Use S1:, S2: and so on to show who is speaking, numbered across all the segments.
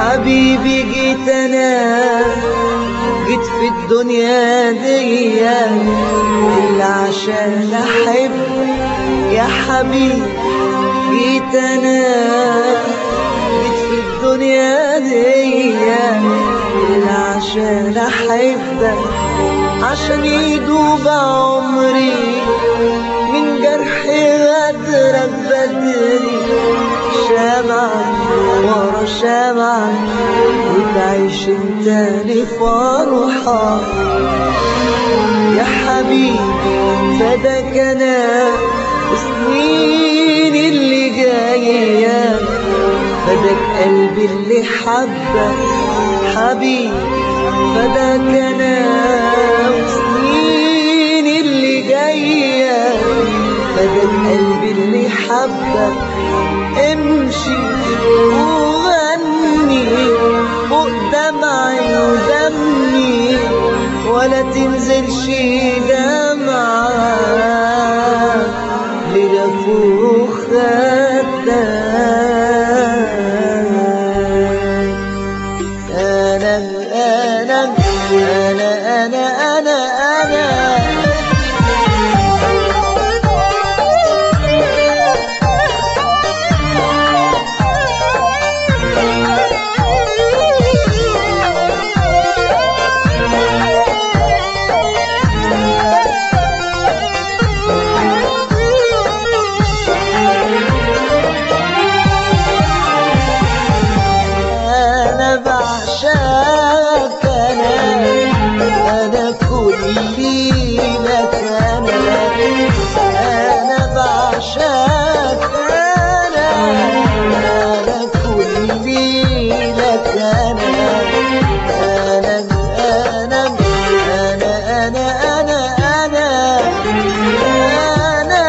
S1: حبيبي جيت انا جيت في الدنيا دي الا عشان احب يا حبيبي جيت انا جيت في الدنيا دي الا عشان احبك عشان يدوب عمري من جرح غدرك بدري شمعة ورا شمعة وتعيش انت لفرحة يا حبيبي فداك انا وسنين اللي جاية فداك قلبي اللي حبك حبيبي فداك انا وسنين اللي جاية فداك قلبي اللي حبك امشي وغني فوق دمعي ودمي ولا تنزلش دمعة لجفوخ خدك أنا أنا أنا أنا أنا أنا أنا بعشقك أنا أنا كلي لك أنا أنا بعشقك أنا أنا كلي لك أنا أنا أنا أنا أنا أنا أنا أنا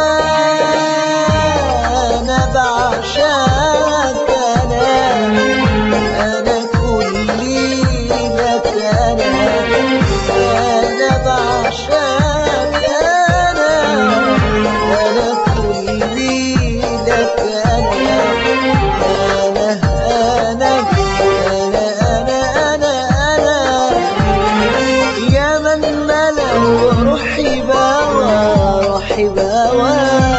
S1: أنا بعشقك أنا أنا كلي لك أنا أنا بعشقك أنا أنا كلي لك أنا أنا أنا أنا أنا أنا أنا يا من ملأ روحي بوا روحي بوا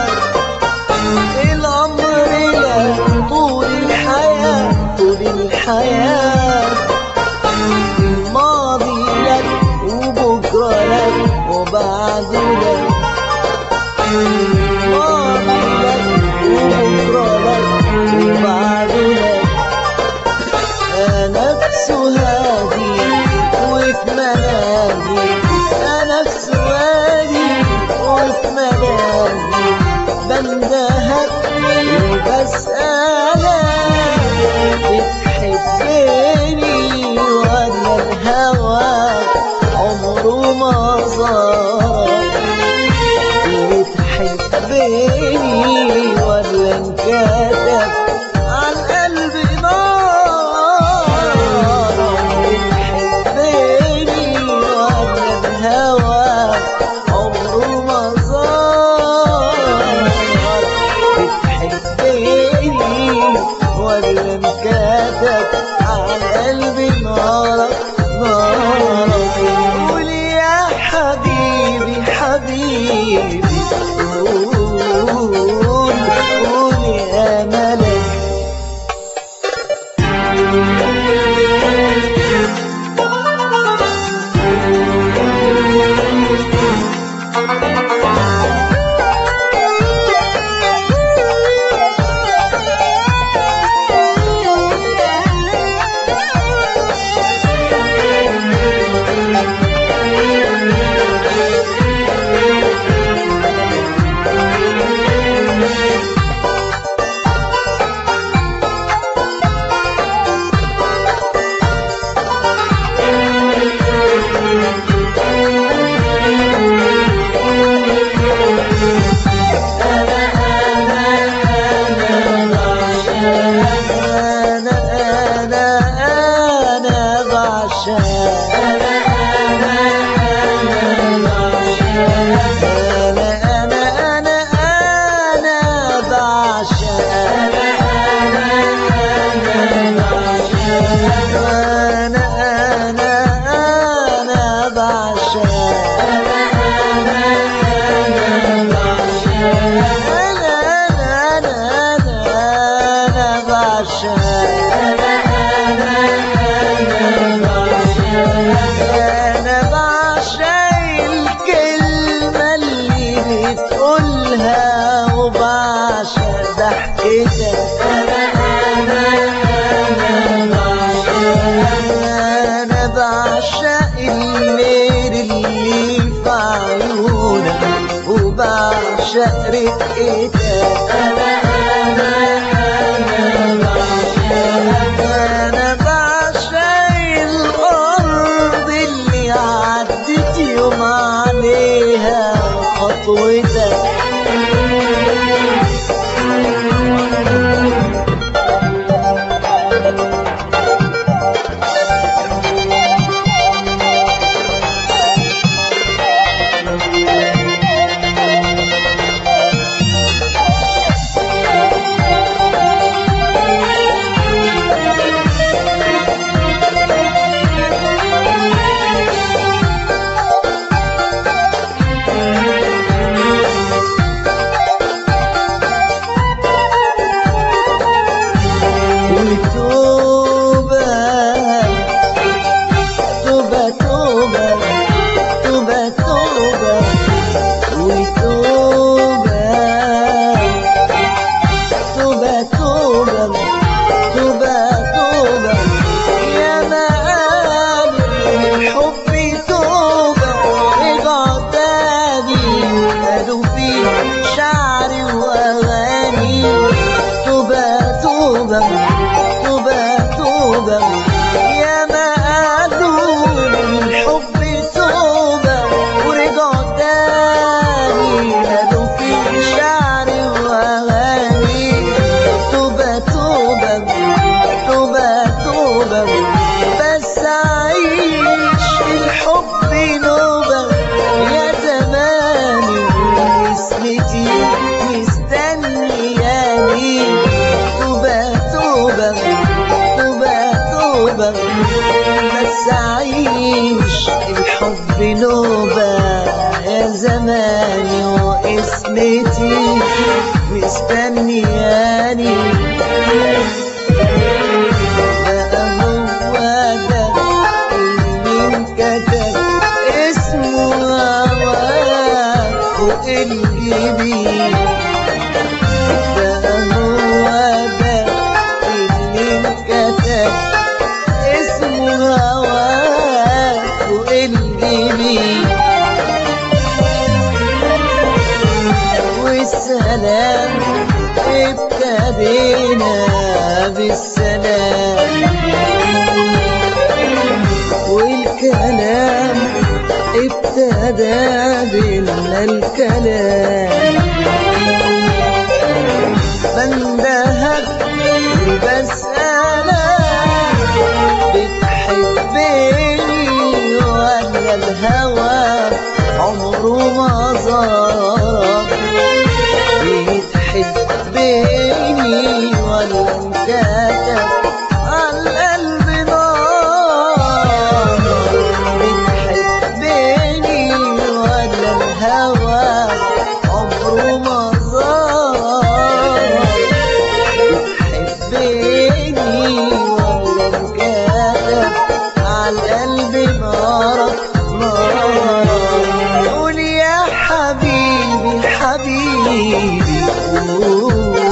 S1: العمر لك طول الحياة طول الحياة الماضي لك وبكرة لك وبعد لك الماضي لك وبكرة لك وبعد لك أنا في سهادي وفي منامي أنا في سهادي وفي منامي بندهك وبسألك بتحبني ولا الهوى عمره ما زارك بتحبني ولا انكتب عن قلبي نار بتحبني ولا الهوى عمره ما زار بتحبني ولا انكتب عن قلبي نارك نارك قول يا حبيبي حبيبي قول قول يا ملك أنا أنا أنا بعشق أنا أنا أنا أنا أنا أنا أنا بعشق أنا أنا أنا توبة بس أعيش الحب نوبة يا زماني واسمتي مستنياني بقى هو ده اللي انكتب اسمه هواك فوق الجبين بقى هو ده اللي انكتب اسمه هواك فوق الجبين والسلام ابتدينا بالسلام والكلام ابتدى بينا الكلام بندهك بسألك بتحبني ولا الهوى عمره ما زارك بتحبني ولا انكتب عالقلب نار بتحبني ولا الهوى عمره ما زارك بتحبني ولا انكتب عالقلب نارك نار قول يا حبيبي حبيبي قول